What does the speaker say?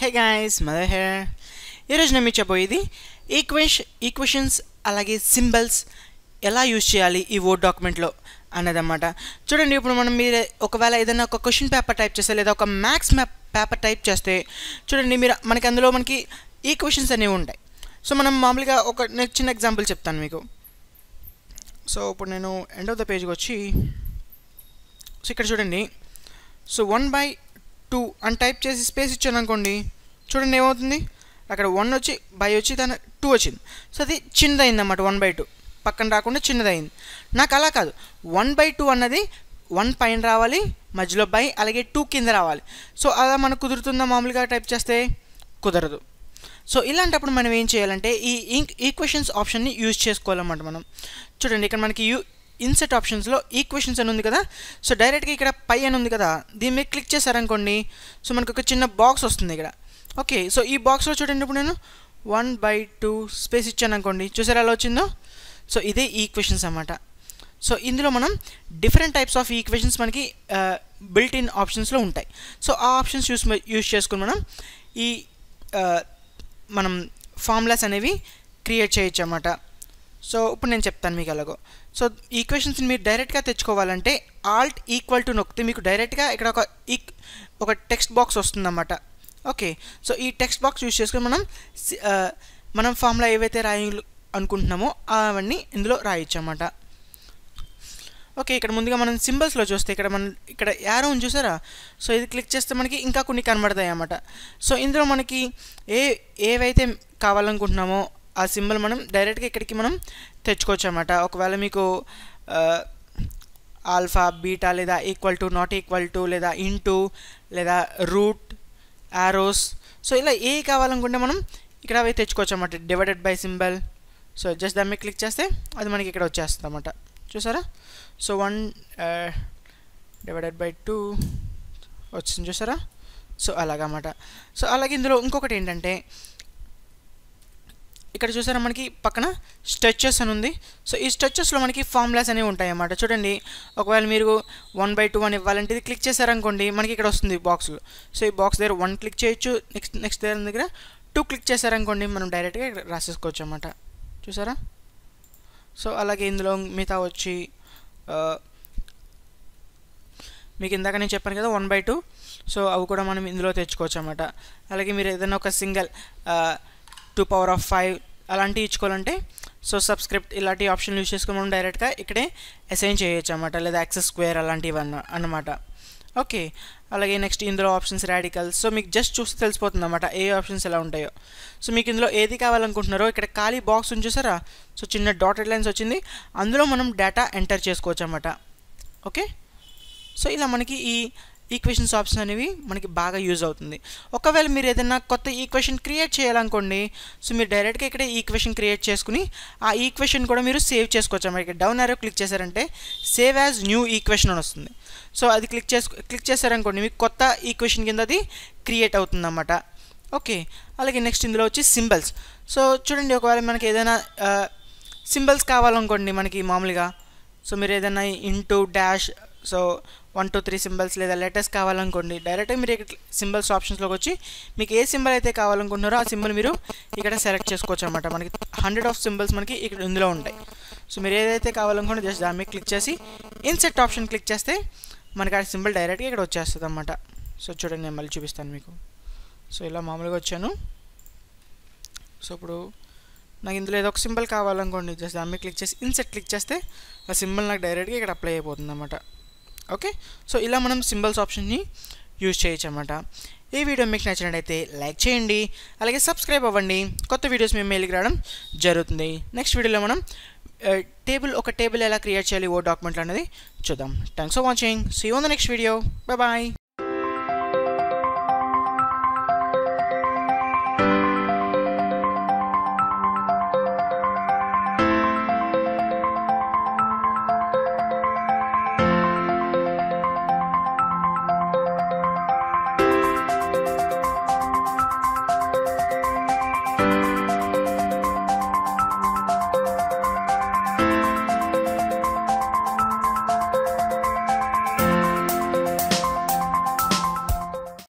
hey guys mother hair ఈరోజు నేను మీకు చెప్పబోయేది ఈక్వేష్ ఈక్వేషన్స్ అలాగే సింబల్స్ ఎలా యూజ్ చేయాలి ఈ వర్డ్ డాక్యుమెంట్లో అన్నదన్నమాట చూడండి ఇప్పుడు మనం మీరు ఒకవేళ ఏదైనా ఒక క్వశ్చన్ పేపర్ టైప్ చేస్తే లేదా ఒక మ్యాథ్స్ మ్యాప్ పేపర్ టైప్ చేస్తే చూడండి మీరు మనకి అందులో మనకి ఈక్వేషన్స్ అనేవి ఉంటాయి సో మనం మామూలుగా ఒక నేను చిన్న ఎగ్జాంపుల్ చెప్తాను మీకు సో ఇప్పుడు నేను ఎండ్ ఆఫ్ ద పేజ్కి వచ్చి సో ఇక్కడ చూడండి సో వన్ బై టూ అని టైప్ చేసి స్పేస్ ఇచ్చాను అనుకోండి చూడండి ఏమవుతుంది అక్కడ వన్ వచ్చి బై వచ్చి దాని టూ వచ్చింది సో అది చిన్నదైంది అన్నమాట వన్ బై టూ పక్కన రాకుండా చిన్నదైంది నాకు అలా కాదు వన్ బై టూ అన్నది వన్ పైన రావాలి మధ్యలో బై అలాగే టూ కింద రావాలి సో అలా మనకు కుదురుతుందా మామూలుగా టైప్ చేస్తే కుదరదు సో ఇలాంటప్పుడు మనం ఏం చేయాలంటే ఈ ఈక్వేషన్స్ ఆప్షన్ని యూజ్ చేసుకోవాలన్నమాట మనం చూడండి ఇక్కడ మనకి యూ ఇన్సెట్ ఆప్షన్స్లో ఈక్వేషన్స్ అని ఉంది కదా సో డైరెక్ట్గా ఇక్కడ పై అని ఉంది కదా దీని మీద క్లిక్ చేశారనుకోండి సో మనకు ఒక చిన్న బాక్స్ వస్తుంది ఇక్కడ ఓకే సో ఈ బాక్స్లో చూడండి ఇప్పుడు నేను వన్ బై టూ స్పేస్ ఇచ్చాను అనుకోండి చూసారా ఎలా వచ్చిందో సో ఇదే ఈక్వేషన్స్ అన్నమాట సో ఇందులో మనం డిఫరెంట్ టైప్స్ ఆఫ్ ఈక్వేషన్స్ మనకి బిల్ట్ ఇన్ ఆప్షన్స్లో ఉంటాయి సో ఆ ఆప్షన్స్ యూస్ యూస్ చేసుకుని మనం ఈ మనం ఫార్ములాస్ అనేవి క్రియేట్ చేయొచ్చు అన్నమాట సో ఇప్పుడు నేను చెప్తాను మీకు ఎలాగో సో ఈక్వేషన్స్ని మీరు డైరెక్ట్గా తెచ్చుకోవాలంటే ఆల్ట్ ఈక్వల్ టు నొక్కితే మీకు డైరెక్ట్గా ఇక్కడ ఒక ఈక్ ఒక టెక్స్ట్ బాక్స్ వస్తుందన్నమాట ఓకే సో ఈ టెక్స్ట్ బాక్స్ యూస్ చేసుకొని మనం మనం ఫార్ములా ఏవైతే రాయ అనుకుంటున్నామో అవన్నీ ఇందులో రాయొచ్చు అన్నమాట ఓకే ఇక్కడ ముందుగా మనం సింబల్స్లో చూస్తే ఇక్కడ మనం ఇక్కడ యారో ఉంది చూసారా సో ఇది క్లిక్ చేస్తే మనకి ఇంకా కొన్ని కనబడతాయి అన్నమాట సో ఇందులో మనకి ఏ ఏవైతే కావాలనుకుంటున్నామో ఆ సింబల్ మనం డైరెక్ట్గా ఇక్కడికి మనం తెచ్చుకోవచ్చు అన్నమాట ఒకవేళ మీకు ఆల్ఫా బీటా లేదా equal to not equal to లేదా ఇంటూ లేదా రూట్ యారోస్ సో ఇలా ఏ కావాలనుకుంటే మనం ఇక్కడ అవి తెచ్చుకోవచ్చు అన్నమాట divided by symbol so just దాని మీద క్లిక్ చేస్తే అది మనకి ఇక్కడ వచ్చేస్తుంది అన్నమాట చూసారా so one divided by two వచ్చింది చూసారా సో అలాగన్నమాట సో అలాగే ఇందులో ఇంకొకటి ఏంటంటే ఇక్కడ చూసారా మనకి పక్కన స్ట్రెచెస్ అని ఉంది సో ఈ స్ట్రెచెస్లో మనకి ఫార్ములాస్ అనేవి ఉంటాయి అన్నమాట చూడండి ఒకవేళ మీరు వన్ బై టూ అని ఇవ్వాలంటే ఇది క్లిక్ చేశారనుకోండి మనకి ఇక్కడ వస్తుంది బాక్స్లో సో ఈ బాక్స్ దగ్గర వన్ క్లిక్ చేయొచ్చు నెక్స్ట్ నెక్స్ట్ దగ్గర దగ్గర టూ క్లిక్ చేశారనుకోండి మనం డైరెక్ట్గా ఇక్కడ రాసేసుకోవచ్చు అన్నమాట చూసారా సో అలాగే ఇందులో మిగతా వచ్చి మీకు ఇందాక నేను చెప్పాను కదా వన్ బై టూ సో అవి కూడా మనం ఇందులో తెచ్చుకోవచ్చు అన్నమాట అలాగే మీరు ఏదైనా ఒక single two power of five అలాంటివి ఇచ్చుకోవాలంటే సో సబ్స్క్రిప్ట్ ఇలాంటి ఆప్షన్ యూస్ చేసుకుని మనం డైరెక్ట్గా ఇక్కడే అసైన్ చేయొచ్చు అనమాట లేదా యాక్సెస్ స్క్వేర్ అలాంటివి అన్న అన్నమాట ఓకే అలాగే నెక్స్ట్ ఇందులో ఆప్షన్స్ రాడికల్స్ సో మీకు జస్ట్ చూస్తే తెలిసిపోతుంది అనమాట ఏ ఆప్షన్స్ ఎలా ఉంటాయో సో మీకు ఇందులో ఏది కావాలనుకుంటున్నారో ఇక్కడ ఖాళీ బాక్స్ ఉంది చూసారా సో చిన్న డాటెడ్ లైన్స్ వచ్చింది అందులో మనం డేటా ఎంటర్ చేసుకోవచ్చు అనమాట ఓకే సో ఇలా మనకి ఈ ఈక్వేషన్స్ ఆప్షన్ అనేవి మనకి బాగా యూజ్ అవుతుంది ఒకవేళ మీరు ఏదైనా కొత్త ఈక్వేషన్ క్రియేట్ చేయాలనుకోండి సో మీరు డైరెక్ట్గా ఇక్కడ ఈక్వేషన్ క్రియేట్ చేసుకుని ఆ ఈక్వేషన్ కూడా మీరు సేవ్ చేసుకోవచ్చు అన్నమాట ఇక్కడ డౌన్ ఆరో క్లిక్ చేశారంటే సేవ్ యాజ్ న్యూ ఈక్వేషన్ అని వస్తుంది సో అది క్లిక్ చేసు క్లిక్ చేశారనుకోండి మీకు కొత్త ఈక్వేషన్ కింద అది క్రియేట్ అవుతుందన్నమాట ఓకే అలాగే నెక్స్ట్ ఇందులో వచ్చి సింబల్స్ సో చూడండి ఒకవేళ మనకి ఏదైనా సింబల్స్ కావాలనుకోండి మనకి మామూలుగా సో మీరు ఏదైనా into dash so one two three symbols లేదా లెటర్స్ కావాలనుకోండి డైరెక్ట్గా మీరు సింబల్స్ ఆప్షన్స్లోకి వచ్చి మీకు ఏ సింబల్ అయితే కావాలనుకుంటున్నారో ఆ సింబల్ మీరు ఇక్కడ సెలెక్ట్ చేసుకోవచ్చు అనమాట మనకి హండ్రెడ్ ఆఫ్ సింబల్స్ మనకి ఇక్కడ ఇందులో ఉంటాయి సో మీరు ఏదైతే కావాలనుకుంటే జస్ట్ దాని మీద క్లిక్ చేసి ఇన్సెట్ ఆప్షన్ క్లిక్ చేస్తే మనకి ఆ సింబల్ డైరెక్ట్గా ఇక్కడ వచ్చేస్తుంది అనమాట సో చూడండి నేను మళ్ళీ చూపిస్తాను మీకు సో ఇలా మామూలుగా వచ్చాను సో ఇప్పుడు నాకు ఇందులో ఏదో ఒక సింబల్ కావాలనుకోండి జస్ట్ దాని మీద క్లిక్ చేసి ఇన్సెట్ క్లిక్ చేస్తే ఆ సింబల్ నాకు డైరెక్ట్గా ఇక్కడ అప్లై అయిపోతుంది అనమాట ఓకే సో ఇలా మనం సింబల్స్ ఆప్షన్ని యూజ్ చేయొచ్చు అనమాట ఈ వీడియో మీకు నచ్చినట్టయితే లైక్ చేయండి అలాగే సబ్స్క్రైబ్ అవ్వండి కొత్త వీడియోస్ మేము మెయిల్కి రావడం జరుగుతుంది నెక్స్ట్ వీడియోలో మనం టేబుల్ ఒక టేబుల్ ఎలా క్రియేట్ చేయాలి ఓ డాక్యుమెంట్లు అనేది చూద్దాం thanks for watching see on the next video bye bye